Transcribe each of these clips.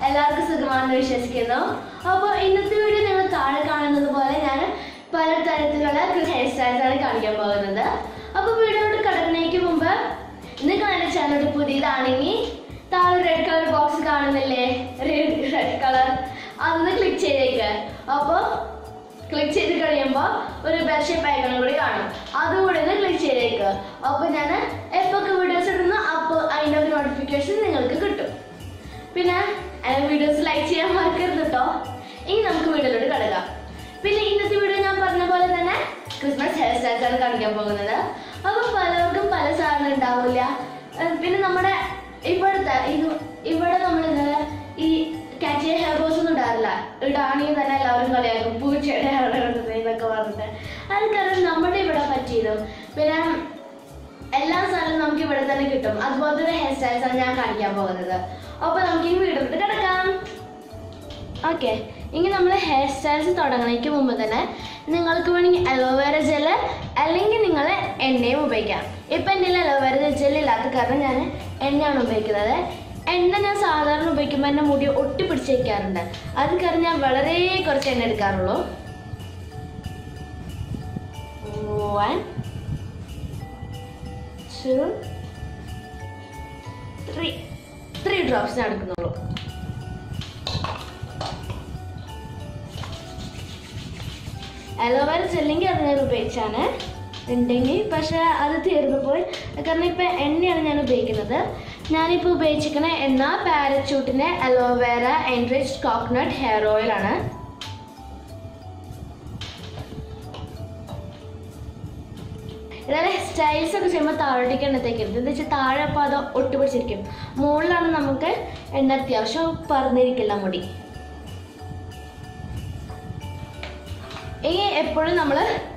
എല്ലാവർക്കും സുഖമാണെന്ന് വിശ്വസിക്കുന്നു അപ്പോൾ ഇന്നത്തെ വീഡിയോ നിങ്ങൾ താഴെ കാണുന്നത് പോലെ ഞാൻ പല തരത്തിലുള്ള ഹെയർ സ്റ്റൈൽസ് ആണ് കാണിക്കാൻ പോകുന്നത് അപ്പോൾ വീഡിയോയോട് കടക്കുന്നതിന് മുമ്പ് നിങ്ങൾ എൻ്റെ ചാനൽ പുതിയതാണെങ്കിൽ താഴെ റെഡ് കളർ ബോക്സ് കാണുന്നില്ലേ റെഡ് റെഡ് കളർ അതൊന്ന് ക്ലിക്ക് ചെയ്തേക്ക് അപ്പോൾ ക്ലിക്ക് ചെയ്ത് കഴിയുമ്പോൾ ഒരു ബെൽ ഷേപ്പ് ഐക്കണും കൂടി കാണും അതുകൂടി ഒന്ന് ക്ലിക്ക് ചെയ്തേക്ക് അപ്പോൾ ഞാൻ എപ്പോഴൊക്കെ വീഡിയോസ് ഇടുന്നു അപ്പോൾ അതിൻ്റെ ഒരു നോട്ടിഫിക്കേഷൻ നിങ്ങൾക്ക് കിട്ടും പിന്നെ വീഡിയോസ് ലൈക്ക് ചെയ്യാൻ മറക്കരുത് കേട്ടോ ഇനി നമുക്ക് വീഡിയോയിലോട്ട് കിടക്കാം പിന്നെ ഇന്നത്തെ വീഡിയോ ഞാൻ പറഞ്ഞ പോലെ തന്നെ ക്രിസ്മസ് ഹെയർ സ്റ്റൈൽസ് ആണ് കാണിക്കാൻ പോകുന്നത് അപ്പോൾ പലർക്കും പല സാധനം ഉണ്ടാവില്ല ഏഹ് പിന്നെ നമ്മുടെ ഇവിടുത്തെ ഇത് ഇവിടെ നമ്മൾ ഈ കാച്ചിയ ഹെയർ ബോസ് ഒന്നും ഇടാറില്ല ഇടാണെങ്കിൽ തന്നെ എല്ലാവരും കളിയാക്കും പൂച്ചയുടെ ഹെയർ ഇടുന്നത് എന്നൊക്കെ പറഞ്ഞിട്ട് അത് കാരണം നമ്മുടെ ഇവിടെ പറ്റിയതും പിന്നെ എല്ലാ സാധനവും നമുക്ക് ഇവിടെ തന്നെ കിട്ടും അതുപോലത്തെ ഒരു ഹെയർ സ്റ്റൈൽസ് ആണ് ഞാൻ കാണിക്കാൻ പോകുന്നത് അപ്പോൾ നമുക്ക് ഈ വീഡിയോട്ട് കിടക്കാം ഓക്കെ ഇനി നമ്മൾ ഹെയർ സ്റ്റൈൽസ് തുടങ്ങുന്നതിന് മുമ്പ് തന്നെ നിങ്ങൾക്ക് വേണമെങ്കിൽ അലോവേര ജെല് അല്ലെങ്കിൽ നിങ്ങൾ എണ്ണയും ഉപയോഗിക്കാം ഇപ്പം എൻ്റെ അലോവേര ജെൽ ഇല്ലാത്ത കാരണം ഞാൻ എണ്ണയാണ് ഉപയോഗിക്കുന്നത് എണ്ണ ഞാൻ സാധാരണ ഉപയോഗിക്കുമ്പോൾ എൻ്റെ മുടി ഒട്ടിപ്പിടിച്ച് വയ്ക്കാറുണ്ട് അത് കാരണം ഞാൻ വളരെ കുറച്ച് എണ്ണ എടുക്കാറുള്ളൂ one two three three drops ഞാൻ എടുക്കുന്നുള്ളൂ അലോവേര ജെല്ലെങ്കിൽ അത് ഞാൻ ഉപയോഗിച്ചാണ് ഉണ്ടെങ്കിൽ പക്ഷേ അത് തീർന്നു പോയി കാരണം ഇപ്പം എണ്ണയാണ് ഞാൻ ഉപയോഗിക്കുന്നത് ഞാനിപ്പോൾ ഉപയോഗിച്ചിരിക്കുന്ന എണ്ണ പാരച്ചൂട്ടിൻ്റെ അലോവേര എൻറിച്ച് കോക്കനട്ട് ഹെയർ ഓയിലാണ് ഇതായത് സ്റ്റൈൽസ് ഒക്കെ ചെയ്യുമ്പോൾ താഴോട്ടേക്ക് എണ്ണ തേക്കരുത് എന്താ വെച്ചാൽ താഴെ അപ്പോൾ അത് ഒട്ടുപിടിച്ചിരിക്കും മുകളിലാണ് നമുക്ക് എണ്ണ അത്യാവശ്യം പറന്നിരിക്കില്ല മുടി ഇനി എപ്പോഴും നമ്മൾ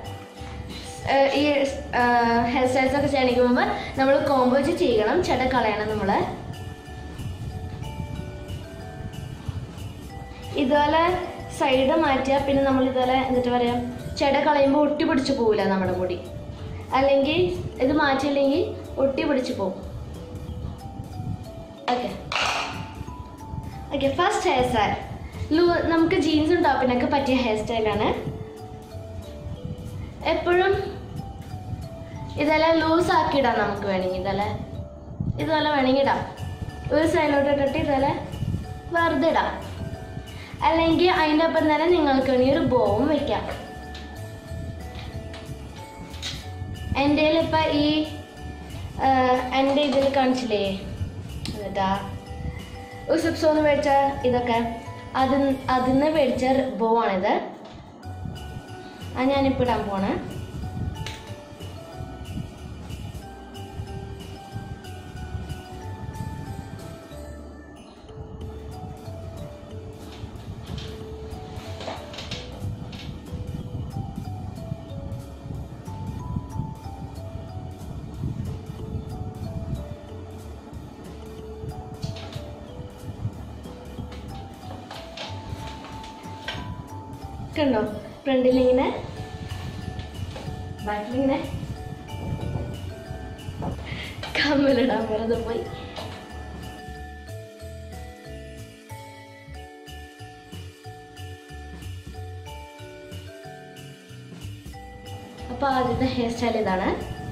ഈ ഹെയർ സ്റ്റൈൽസ് ഒക്കെ ചെയ്യണമെങ്കിൽ മുമ്പ് നമ്മൾ കോമ്പോ വെച്ച് ചെയ്യണം ചെട കളയണം നമ്മൾ ഇതുപോലെ സൈഡ് മാറ്റിയാൽ പിന്നെ നമ്മൾ ഇതുപോലെ എന്നിട്ട് പറയാം ചെട കളയുമ്പോൾ ഒട്ടി പിടിച്ച് പോവില്ല നമ്മുടെ മുടി അല്ലെങ്കിൽ ഇത് മാറ്റിയില്ലെങ്കിൽ ഒട്ടി പിടിച്ച് പോകും okay okay first hair style ലൂ നമുക്ക് ജീൻസും ടോപ്പിനൊക്കെ പറ്റിയ ഹെയർ സ്റ്റൈലാണ് എപ്പോഴും ഇതെല്ലാം ലൂസ് ആക്കി ഇടാം നമുക്ക് വേണമെങ്കിൽ ഇതെല്ലാം ഇതുപോലെ വേണമെങ്കിൽ ഇടാം ഒരു സൈഡിലോട്ട് ഇട്ടിട്ട് ഇതെല്ലാം വെറുതെ ഇടാം അല്ലെങ്കിൽ അതിൻ്റെ ഒപ്പം തന്നെ നിങ്ങൾക്ക് വേണമെങ്കിൽ ഒരു ബോവും വെക്കാം എൻ്റെ ഇപ്പം ഈ എൻ്റെ ഇതിൽ കാണിച്ചില്ലേ എന്നിട്ടാ ഉസുപ്സോന്ന് മേടിച്ച ഇതൊക്കെ അത് അതിന്ന് മേടിച്ച ബോ ആണിത് അത് ഞാനിപ്പോൾ ഇടാൻ പോണേ കണ്ടോ ഫ്രണ്ടിലിങ്ങനെ ബാക്കിലിങ്ങനെ കമ്മലിടാൻ വെറുതെ പോയി അപ്പൊ ആദ്യത്തെ ഹെയർ സ്റ്റൈൽ ഇതാണ്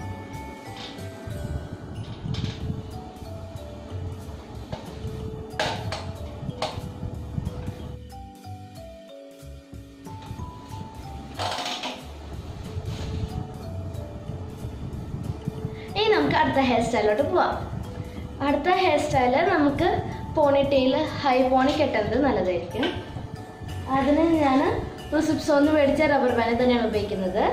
ഇനി നമുക്ക് അടുത്ത ഹെയർ സ്റ്റൈലിലോട്ട് പോവാം അടുത്ത ഹെയർ സ്റ്റൈല് നമുക്ക് പോണിറ്റെയിൽ ഹൈ പോണി കെട്ടുന്നത് നല്ലതായിരിക്കും അതിന് ഞാൻ സിപ്സോന്ന് മേടിച്ച റബ്ബർ ബാൻഡ് തന്നെയാണ് ഉപയോഗിക്കുന്നത്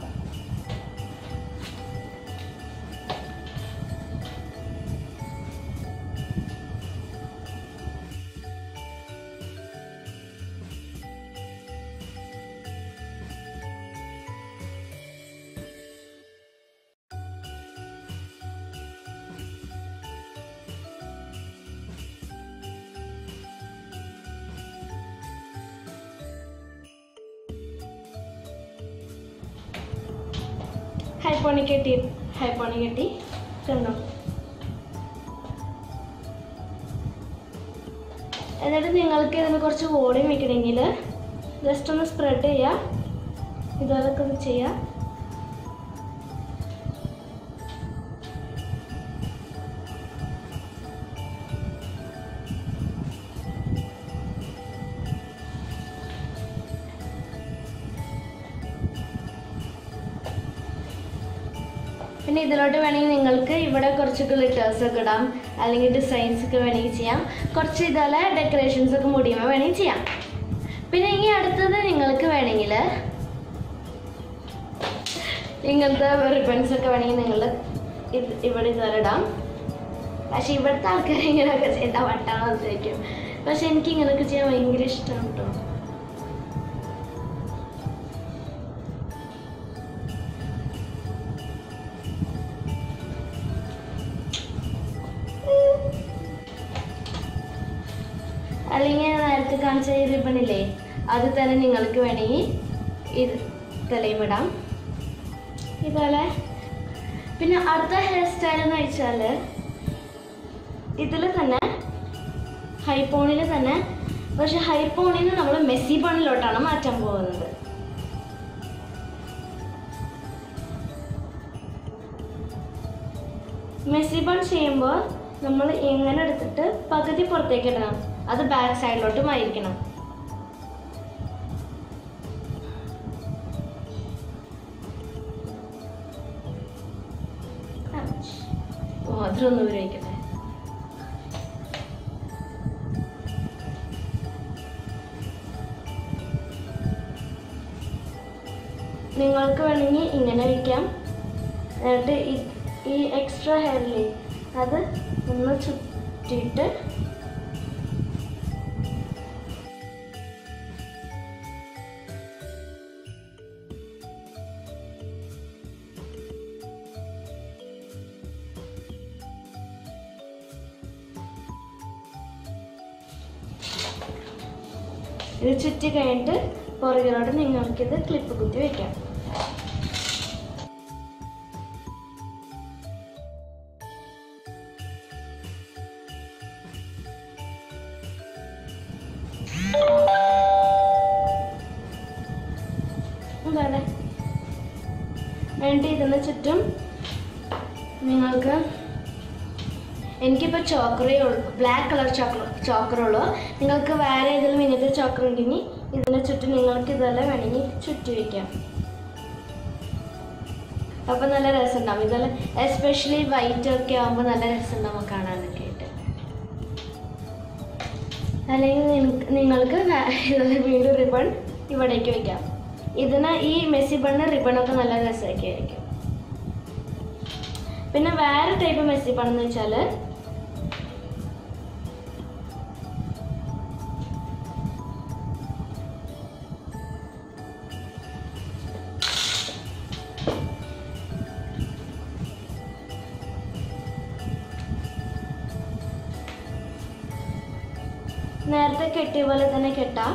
ഹൈ പോണി കെട്ടി ഹൈ പോണി കെട്ടി കണ്ടോ എന്നിട്ട് നിങ്ങൾക്ക് ഇതിന് കുറച്ച് വോളിയം വെക്കണമെങ്കിൽ ജസ്റ്റ് ഒന്ന് സ്പ്രെഡ് ചെയ്യുക ഇതുപോലൊക്കെ ഒന്ന് ചെയ്യുക പിന്നെ ഇതിലോട്ട് വേണമെങ്കിൽ നിങ്ങൾക്ക് ഇവിടെ കുറച്ച് ഗ്ലിറ്റേഴ്സ് ഒക്കെ ഇടാം അല്ലെങ്കിൽ ഡിസൈൻസ് ഒക്കെ വേണമെങ്കിൽ ചെയ്യാം കുറച്ച് ഇതുപോലെ ഡെക്കറേഷൻസ് ഒക്കെ മുടിയുമ്പോൾ വേണമെങ്കിൽ ചെയ്യാം പിന്നെ ഇനി അടുത്തത് നിങ്ങൾക്ക് വേണമെങ്കിൽ ഇങ്ങനത്തെ റിബൺസ് ഒക്കെ വേണമെങ്കിൽ നിങ്ങൾ ഇത് ഇവിടെ ഇതുപോലെ ഇടാം പക്ഷെ ഇവിടുത്തെ ആൾക്കാർ ഇങ്ങനെയൊക്കെ ചെയ്താൽ വട്ടാണെന്ന് വിചാരിക്കും പക്ഷെ എനിക്ക് ഇങ്ങനെയൊക്കെ ചെയ്യാൻ ഭയങ്കര ഇഷ്ടമാണ് കേട്ടോ അല്ലെങ്കിൽ ഞാൻ നേരത്തെ കാണിച്ച ഈ റിബണില്ലേ അത് തന്നെ നിങ്ങൾക്ക് വേണമെങ്കിൽ ഇത് തലയും ഇടാം ഇതുപോലെ പിന്നെ അടുത്ത ഹെയർ സ്റ്റൈൽ എന്ന് വെച്ചാൽ ഇതിൽ തന്നെ ഹൈപ്പോണിൽ തന്നെ പക്ഷെ ഹൈപ്പോണിൽ നിന്ന് നമ്മൾ മെസ്സി ബണ്ണിലോട്ടാണ് മാറ്റാൻ പോകുന്നത് മെസ്സി ബൺ ചെയ്യുമ്പോൾ നമ്മൾ ഇങ്ങനെ എടുത്തിട്ട് പകുതി പുറത്തേക്ക് ഇടണം അത് ബാക്ക് സൈഡിലോട്ട് മായിരിക്കണം ഓ അതിലൊന്നും ഉപയോഗിക്കട്ടെ നിങ്ങൾക്ക് വേണമെങ്കിൽ ഇങ്ങനെ വയ്ക്കാം എന്നിട്ട് ഈ- ഈ എക്സ്ട്രാ ഹെയറില്ലേ അത് ഒന്ന് ചുറ്റിയിട്ട് ഇത് ചുറ്റി കഴിഞ്ഞിട്ട് പുറകിലോട്ട് നിങ്ങൾക്കിത് ക്ലിപ്പ് കുത്തി വെക്കാം എന്താണ് എന്നിട്ട് ഇതിന് ചുറ്റും നിങ്ങൾക്ക് എനിക്കിപ്പോൾ ചോക്കറേ ഉള്ളൂ ബ്ലാക്ക് കളർ ചോക്കർ ചോക്കറുള്ളൂ നിങ്ങൾക്ക് വേറെ ഏതെങ്കിലും ഇങ്ങനത്തെ ചോക്കർ ഉണ്ടെങ്കിൽ ഇതിന് ചുറ്റും നിങ്ങൾക്ക് ഇതെല്ലാം വേണമെങ്കിൽ ചുറ്റി വയ്ക്കാം അപ്പോൾ നല്ല രസമുണ്ടാവും ഇതെല്ലാം എസ്പെഷ്യലി വൈറ്റ് ഒക്കെ ആകുമ്പോൾ നല്ല രസമുണ്ടാവും കാണാനൊക്കെ ആയിട്ട് അല്ലെങ്കിൽ നിനക്ക് നിങ്ങൾക്ക് വേ- ഇതെല്ലാം വീണ്ടും റിബൺ ഇവിടേക്ക് വെക്കാം ഇതിന് ഈ മെസ്സി ബണ്ണ് റിബണൊക്കെ നല്ല രസമൊക്കെ ആയിരിക്കും പിന്നെ വേറെ ടൈപ്പ് മെസ്സി ബണ്ണെന്ന് വെച്ചാൽ നേരത്തെ കെട്ടിയ പോലെ തന്നെ കെട്ടാം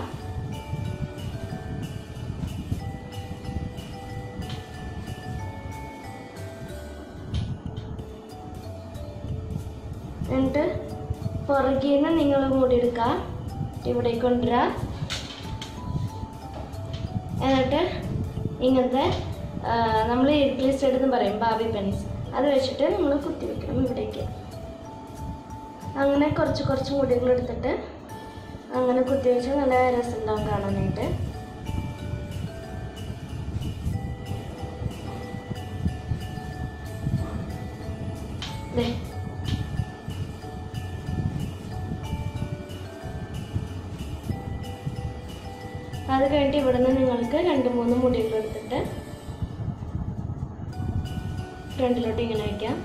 എന്നിട്ട് പുറകിൽ നിന്ന് നിങ്ങൾ മൂടി എടുക്കുക ഇവിടെ കൊണ്ടുവരിക എന്നിട്ട് ഇങ്ങനത്തെ നമ്മൾ ഇഡ്ലി സ്റ്റഡ് എന്ന് പറയും ബാബി പെൻസ് അത് വെച്ചിട്ട് നിങ്ങൾ കുത്തി വെക്കണം ഇവിടേക്ക് അങ്ങനെ കുറച്ച് കുറച്ച് മുടികൾ എടുത്തിട്ട് അങ്ങനെ കുത്തി വെച്ചാൽ നല്ല രസമുണ്ടാവും കാണാനായിട്ട് ദേ. അത് കഴിഞ്ഞിട്ട് ഇവിടുന്ന് നിങ്ങൾക്ക് രണ്ട് മൂന്ന് മുടികൾ എടുത്തിട്ട് ഫ്രണ്ടിലോട്ട് ഇങ്ങനെ വയ്ക്കാം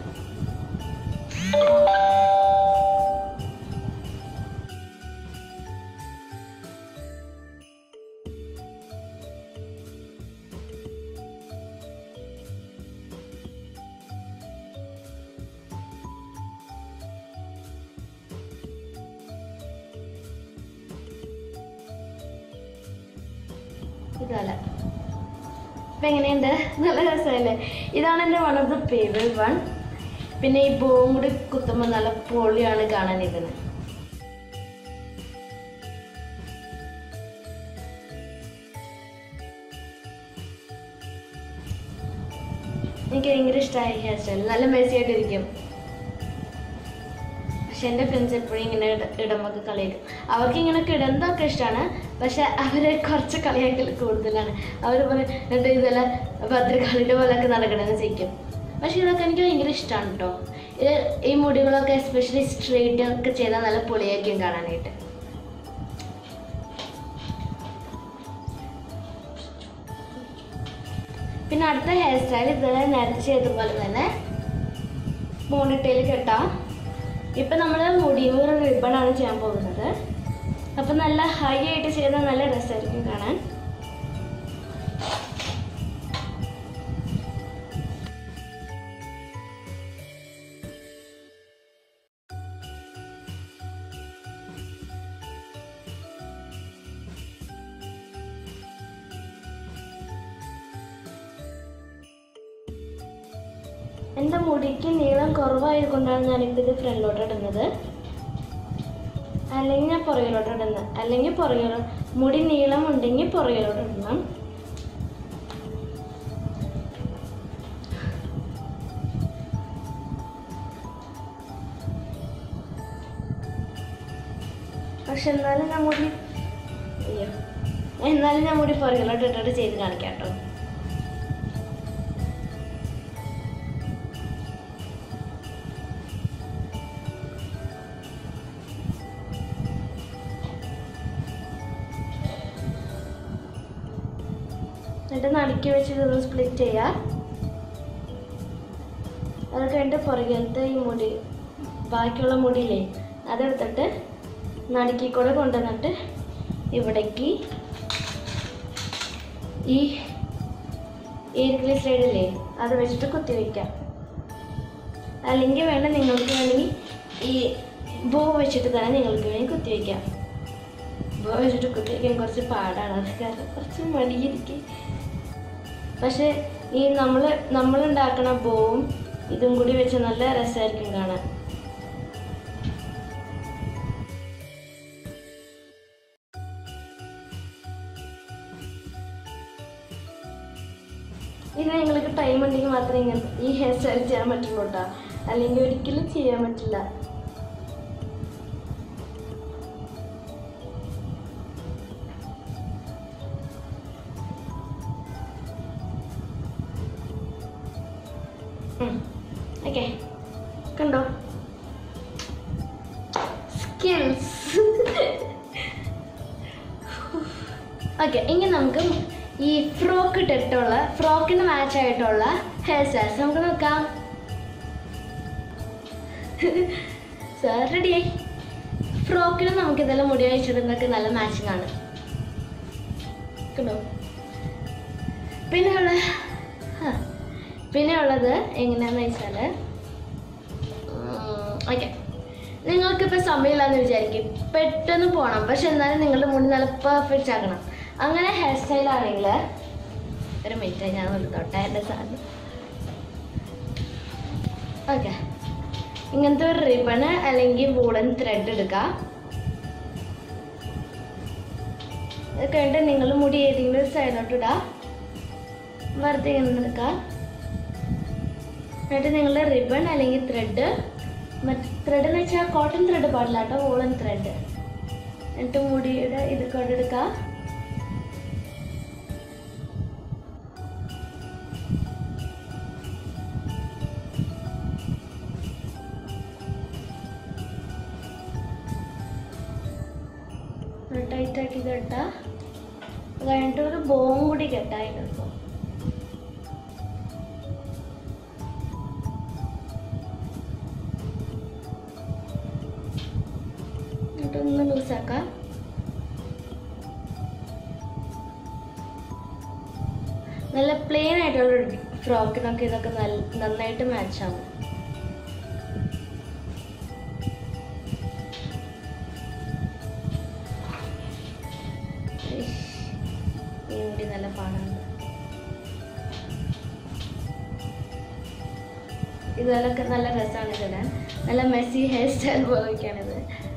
ഇതല്ല ഇപ്പൊ എങ്ങനെയുണ്ട് നല്ല രസമല്ലേ ഇതാണ് എൻ്റെ one of the favourite one പിന്നെ ഈ ബോവും കൂടി കുത്തുമ്പോൾ നല്ല പൊളിയാണ് കാണാൻ ഇതിന് എനിക്ക് ഭയങ്കര ഇഷ്ടമായി ഹെയർ സ്റ്റൈൽ നല്ല മെസ്സി ആയിട്ടിരിക്കും പക്ഷെ എൻ്റെ ഫ്രണ്ട്സ് എപ്പോഴും ഇങ്ങനെ ഇട ഇടുമ്പോൾ കളിയാക്കും അവർക്ക് ഇങ്ങനെ കിടന്നതൊക്കെ ഇഷ്ടമാണ് പക്ഷെ അവർ കുറച്ച് കളിയാക്കൽ കൂടുതലാണ് അവർ പറയും എന്നിട്ട് ഇതെല്ലാം ഭദ്രകാളിയുടെ പോലെയൊക്കെ നടക്കണമെന്ന് ചോദിക്കും പക്ഷെ ഇതൊക്കെ എനിക്ക് ഭയങ്കര ഇഷ്ടമാണ് കേട്ടോ ഇത് ഈ മുടികളൊക്കെ എസ്പെഷ്യലി സ്ട്രെയിറ്റ് ഒക്കെ ചെയ്താൽ നല്ല പൊളിയായിരിക്കും കാണാനായിട്ട് പിന്നെ അടുത്ത ഹെയർ സ്റ്റൈൽ ഇതുവരെ നേരത്തെ ചെയ്തതുപോലെ തന്നെ മോണിട്ടയിൽ കെട്ടാം ഇപ്പം നമ്മൾ മുടിയിൽ ഒരു റിബണാണ് ചെയ്യാൻ പോകുന്നത് അപ്പം നല്ല ഹൈ ആയിട്ട് ചെയ്താൽ നല്ല രസമായിരിക്കും കാണാൻ എൻ്റെ മുടിക്ക് നീളം കുറവായതുകൊണ്ടാണ് ഞാനിപ്പോൾ ഇത് ഫ്രണ്ടിലോട്ട് ഇടുന്നത് അല്ലെങ്കിൽ ഞാൻ പുറകിലോട്ട് ഇടുന്നത് അല്ലെങ്കിൽ പുറകിലോ മുടി നീളം ഉണ്ടെങ്കിൽ പുറകിലോട്ട് ഇടണം പക്ഷെ എന്നാലും ഞാൻ മുടി അയ്യോ എന്നാലും ഞാൻ മുടി പുറകിലോട്ട് ഇട്ടിട്ട് ചെയ്ത് കാണിക്കാം കേട്ടോ എന്നിട്ട് നടുക്കി വെച്ചിട്ട് ഇത് സ്പ്ലിറ്റ് ചെയ്യുക അത് കഴിഞ്ഞിട്ട് പുറകിലത്തെ ഈ മുടി ബാക്കിയുള്ള മുടിയില്ലേ അതെടുത്തിട്ട് നടുക്കി കൂടെ കൊണ്ടുവന്നിട്ട് ഇവിടേക്ക് ഈ ഈർക്കിളി സൈഡില്ലേ അത് വെച്ചിട്ട് കുത്തി വയ്ക്കാം അല്ലെങ്കിൽ വേണ്ട നിങ്ങൾക്ക് വേണമെങ്കിൽ ഈ ബോ വെച്ചിട്ട് തന്നെ നിങ്ങൾക്ക് വേണമെങ്കിൽ കുത്തി വയ്ക്കാം ബോ വെച്ചിട്ട് കുത്തി വയ്ക്കാൻ കുറച്ച് പാടാണ് അത് കാരണം കുറച്ച് മടിയിരിക്കും പക്ഷെ ഈ നമ്മൾ നമ്മളുണ്ടാക്കണ ബോവും ഇതും കൂടി വെച്ച് നല്ല രസമായിരിക്കും കാണാൻ ഇത് നിങ്ങൾക്ക് ടൈം ഉണ്ടെങ്കിൽ മാത്രമേ ഇങ്ങനെ ഈ ഹെയർ സ്റ്റൈൽ ചെയ്യാൻ പറ്റുള്ളൂ കേട്ടോ അല്ലെങ്കിൽ ഒരിക്കലും ചെയ്യാൻ പറ്റില്ല ഓക്കെ കണ്ടോ സ്കിൽസ് ഓക്കെ ഇനി നമുക്ക് ഈ ഫ്രോക്ക് ഇട്ടിട്ടുള്ള ഫ്രോക്കിന് മാച്ച് ആയിട്ടുള്ള ഹെയർ സ്റ്റൈൽസ് നമുക്ക് നോക്കാം സാർ റെഡിയായി ഫ്രോക്കിന് നമുക്ക് ഇതെല്ലാം മുടി അയച്ചിടുന്നതൊക്കെ നല്ല മാച്ചിങ് ആണ് കണ്ടോ പിന്നെ ഉള്ള ആ, പിന്നെ ഉള്ളത് എങ്ങനെയാന്ന് വെച്ചാൽ ഓക്കെ നിങ്ങൾക്കിപ്പോൾ സമയമില്ലാന്ന് വിചാരിക്കും പെട്ടെന്ന് പോകണം പക്ഷെ എന്നാലും നിങ്ങളുടെ മുടി നല്ല പെർഫെക്റ്റ് ആക്കണം അങ്ങനെ ഹെയർ സ്റ്റൈൽ ആണെങ്കിൽ ഒരു മിനിറ്റ് ഞാൻ ഒരു തൊട്ട എൻ്റെ സാധനം ഓക്കെ ഇങ്ങനത്തെ ഒരു റിബണ് അല്ലെങ്കിൽ വൂളൻ ത്രെഡ് എടുക്കുക അത് കഴിഞ്ഞിട്ട് നിങ്ങൾ മുടി ഏതെങ്കിലും ഒരു സൈഡിലോട്ട് ഇടുക വെറുതെ ഇങ്ങനെ എടുക്കുക എന്നിട്ട് നിങ്ങളുടെ റിബൺ അല്ലെങ്കിൽ ത്രെഡ് മറ്റ് ത്രെഡ് എന്ന് വെച്ചാൽ കോട്ടൺ ത്രെഡ് പാടില്ല കേട്ടോ വൂളൻ ത്രെഡ് എന്നിട്ട് മുടിയുടെ ഇത് കൊണ്ടെടുക്കുക ടൈറ്റാക്കി കെട്ടാ അത് കഴിഞ്ഞിട്ട് ഒരു ബോം കൂടി കെട്ടായിരുന്നു എന്നിട്ടൊന്ന് ലൂസാക്കാം നല്ല പ്ലെയിൻ ആയിട്ടുള്ള ഫ്രോക്കിനൊക്കെ ഇതൊക്കെ നല്ല നന്നായിട്ട് മാച്ച് ആവും ഇഷ്, ഈ മുടി നല്ല പാടാണ് ഇതൊക്കെ നല്ല രസമാണ് ഇതിടാൻ നല്ല മെസ്സി ഹെയർ സ്റ്റൈൽ പോലെയൊക്കെയാണിത്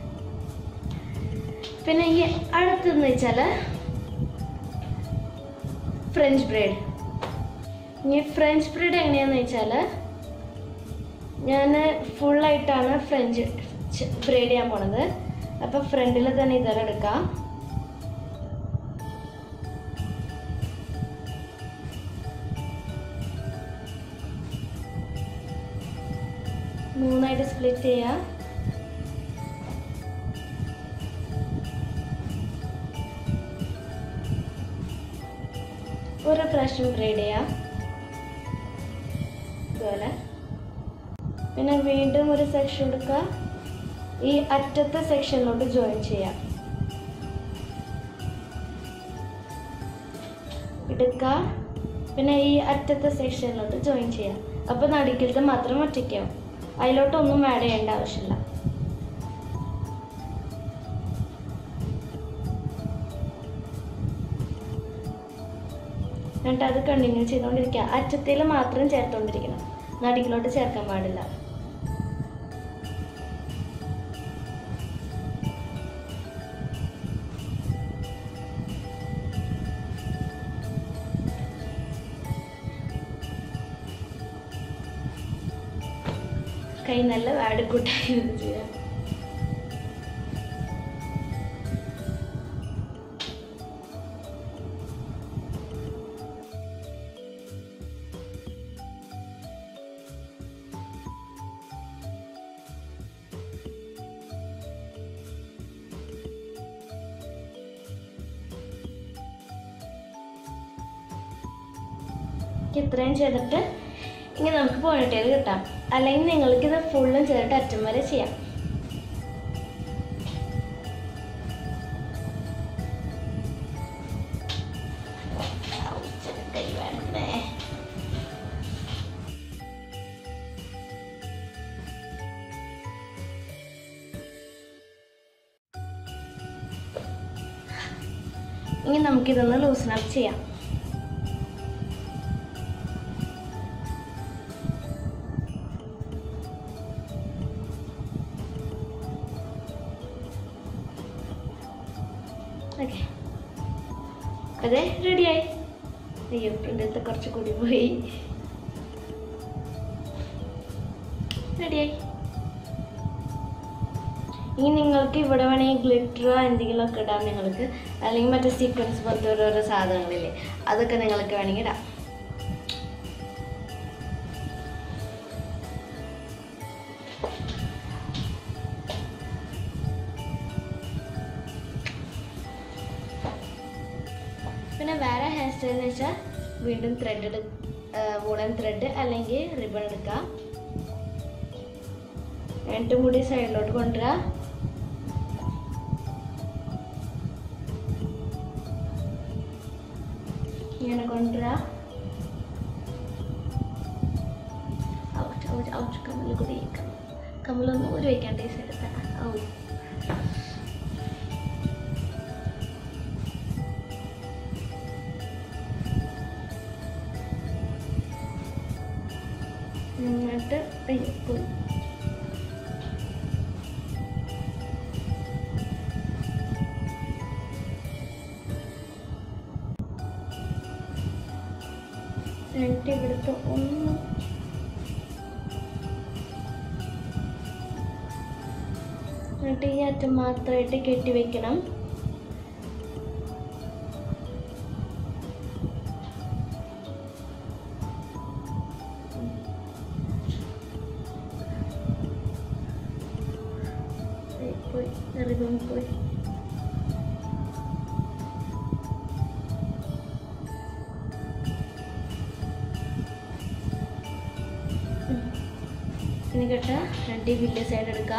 പിന്നെ ഈ അടുത്തെന്ന് വെച്ചാൽ ഫ്രഞ്ച് ബ്രൈഡ് ഇനി ഫ്രഞ്ച് ബ്രീഡ് എങ്ങനെയാന്ന് വെച്ചാൽ ഞാൻ ഫുള്ളായിട്ടാണ് ഫ്രഞ്ച് ബ്രീഡ് ചെയ്യാൻ പോണത് അപ്പോൾ ഫ്രണ്ടിൽ തന്നെ ഇതെല്ലാം എടുക്കാം മൂന്നായിട്ട് സ്പ്ലിറ്റ് ചെയ്യാം ഒരു പ്രാവശ്യം ബ്രീഡ് ചെയ്യാം ഇതുപോലെ പിന്നെ വീണ്ടും ഒരു സെക്ഷൻ എടുക്കുക ഈ അറ്റത്തെ സെക്ഷനിലോട്ട് ജോയിൻ ചെയ്യാം എടുക്കുക പിന്നെ ഈ അറ്റത്തെ സെക്ഷനിലോട്ട് ജോയിൻ ചെയ്യാം അപ്പോൾ നടുക്കിലത്തെ മാത്രം ഒറ്റയ്ക്കാവും അതിലോട്ടൊന്നും ആഡ് ചെയ്യേണ്ട ആവശ്യമില്ല എന്നിട്ട് അത് കണ്ടിന്യൂ ചെയ്തുകൊണ്ടിരിക്കുക അറ്റത്തിൽ മാത്രം ചേർത്തുകൊണ്ടിരിക്കണം നടുക്കിലോട്ട് ചേർക്കാൻ പാടില്ല കൈ നല്ല വാടിക്കൂട്ടായി ഇത് ചെയ്യാം ഇത്രയും ചെയ്തിട്ട് ഇനി നമുക്ക് പോണിട്ടേൽ കിട്ടാം അല്ലെങ്കിൽ നിങ്ങൾക്ക് ഇത് ഫുള്ളും ചെയ്തിട്ട് അറ്റം വരെ ചെയ്യാം ഔ, കൈ വേണ്ടേ ഇനി നമുക്കിതൊന്ന് ലൂസൺ അപ്പ് ചെയ്യാം ഓക്കെ അതെ റെഡിയായി അയ്യോ പ്രിൻ്റത്തെ കുറച്ച് കൂടി പോയി റെഡിയായി ഇനി നിങ്ങൾക്ക് ഇവിടെ വേണമെങ്കിൽ ഗ്ലിറ്ററോ എന്തെങ്കിലുമൊക്കെ ഇടാം നിങ്ങൾക്ക് അല്ലെങ്കിൽ മറ്റേ സീക്വൻസ് പോലത്തെ ഓരോരോ സാധനങ്ങളില്ലേ അതൊക്കെ നിങ്ങൾക്ക് വേണമെങ്കിൽ ഇടാം പിന്നെ വേറെ ഹെയർ സ്റ്റൈൽ എന്ന് വെച്ചാൽ വീണ്ടും ത്രെഡ് എടു വൂളൻ ത്രെഡ് അല്ലെങ്കിൽ റിബൺ എടുക്കുക എന്നിട്ട് മുടി സൈഡിലോട്ട് കൊണ്ടുവരിക ഇങ്ങനെ കൊണ്ടുവരിക ഔട്ട് ഔട്ട് ഔട്ട് കമ്മൽ കൂടി കമ്മലൊന്നും ഒരു വയ്ക്കാണ്ട് ഈ സൈഡ് തന്നെ ഔ എന്നിട്ട് അയ്യോ പോയി എന്നിട്ട് ഇവിടുത്തെ ഒന്ന് എന്നിട്ട് ഈ അറ്റം മാത്രമായിട്ട് കെട്ടി വെക്കണം ഏയ് പോയി റിബൺ പോയി ഉം. ഇനി കേട്ട രണ്ട് വലിയ സൈഡ് എടുക്കുക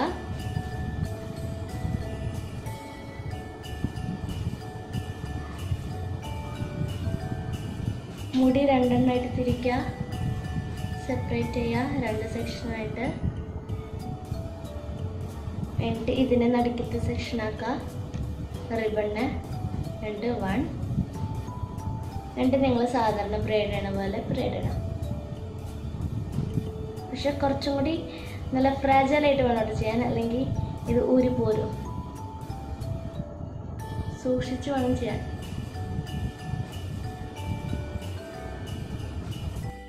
മുടി രണ്ടെണ്ണമായിട്ട് തിരിക്കുക സെപ്പറേറ്റ് ചെയ്യുക രണ്ട് സെക്ഷനായിട്ട് എന്നിട്ട് ഇതിനെ നടുക്കത്തെ സെക്ഷൻ ആക്കുക റിബണ് രണ്ട് വൺ എന്നിട്ട് നിങ്ങൾ സാധാരണ ബ്രേഡ് ചെയ്യണ പോലെ ബ്രേഡ് ചെയ്യണം പക്ഷെ കുറച്ചും കൂടി നല്ല ഫ്രാജലായിട്ട് വേണം കേട്ടോ ചെയ്യാൻ അല്ലെങ്കിൽ ഇത് ഊരി പോരും സൂക്ഷിച്ച് വേണം ചെയ്യാൻ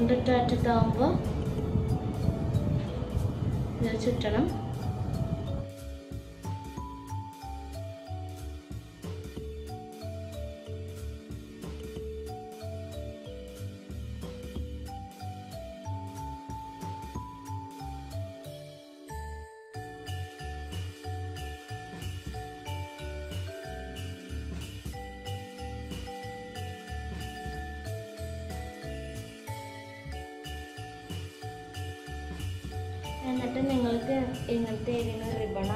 തൊണ്ടിട്ട് അറ്റത്താവുമ്പോൾ ഇത് ചുറ്റണം എന്നിട്ട് നിങ്ങൾക്ക് ഇങ്ങനത്തെ ഏരിയ റിബണ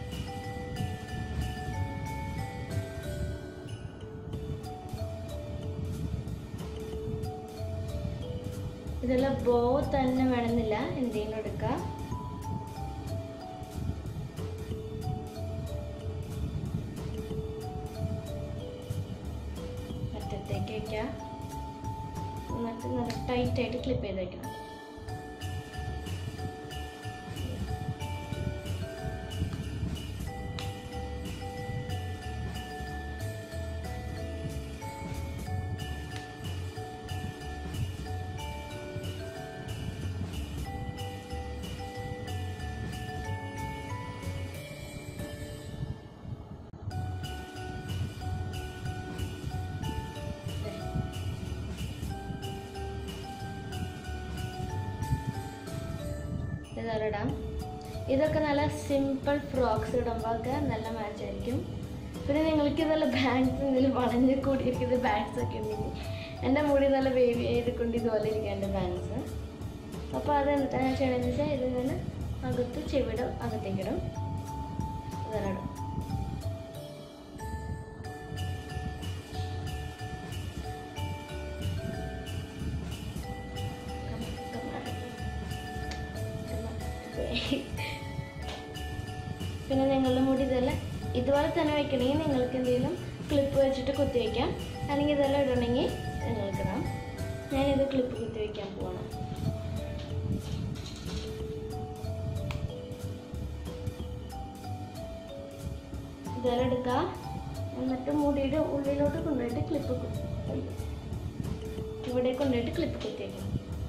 ഇതെല്ലാം ബോ തന്നെ വേണമെന്നില്ല എന്തെങ്കിലും എടുക്കാം അറ്റത്തേക്ക് വയ്ക്കാം എന്നിട്ട് നല്ല ടൈറ്റായിട്ട് ക്ലിപ്പ് ചെയ്ത് വയ്ക്കണം ഇതാറിടാം ഇതൊക്കെ നല്ല സിമ്പിൾ ഫ്രോക്സ് ഇടുമ്പോൾ ഒക്കെ നല്ല മാച്ച് ആയിരിക്കും പിന്നെ നിങ്ങൾക്ക് നല്ല ബാഗ്സ് എന്തെങ്കിലും വളഞ്ഞ് കൂടിയിരിക്കുന്ന ബാഗ്സ് ഒക്കെ ഉണ്ടെങ്കിൽ എൻ്റെ മുടി നല്ല വേവി ചെയ്തുകൊണ്ട് ഇതുപോലെ ഇരിക്കും എൻ്റെ ബാഗ്സ് അപ്പോൾ അത് എന്താണ് ഞാൻ ചെയ്യണമെന്ന് വെച്ചാൽ ഇതിൽ നിന്ന് അകത്ത് ചെവിടും അകത്തേക്കിടും ഇതാറിടും പിന്നെ നിങ്ങളുടെ മുടി ഇതെല്ലാം ഇതുപോലെ തന്നെ വെക്കണമെങ്കിൽ നിങ്ങൾക്ക് എന്തെങ്കിലും ക്ലിപ്പ് വെച്ചിട്ട് കുത്തി വയ്ക്കാം അല്ലെങ്കിൽ ഇതെല്ലാം ഇടണമെങ്കിൽ നിങ്ങൾക്ക് ഇടാം ഞാനിത് ക്ലിപ്പ് കുത്തി വയ്ക്കാൻ പോവാണ് ഇതെല്ലാം എടുക്കുക എന്നിട്ട് മുടിയുടെ ഉള്ളിലോട്ട് കൊണ്ടുപോയിട്ട് ക്ലിപ്പ് ഇവിടെ കൊണ്ടുപോയിട്ട് ക്ലിപ്പ് കുത്തി വയ്ക്കണം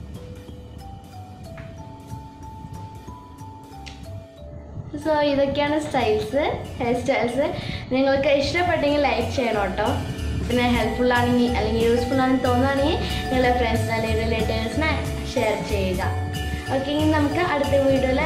സോ ഇതൊക്കെയാണ് സ്റ്റൈൽസ് ഹെയർ സ്റ്റൈൽസ് നിങ്ങൾക്ക് ഇഷ്ടപ്പെട്ടെങ്കിൽ ലൈക്ക് ചെയ്യണം കേട്ടോ പിന്നെ ഹെൽപ്ഫുൾ ആണെങ്കിൽ അല്ലെങ്കിൽ യൂസ്ഫുൾ ആണെന്ന് തോന്നുകയാണെങ്കിൽ നിങ്ങളുടെ ഫ്രണ്ട്സിന് അല്ലെങ്കിൽ റിലേറ്റീവ്സിനെ ഷെയർ ചെയ്യുക ഓക്കെ ഇനി നമുക്ക് അടുത്ത വീഡിയോയിൽ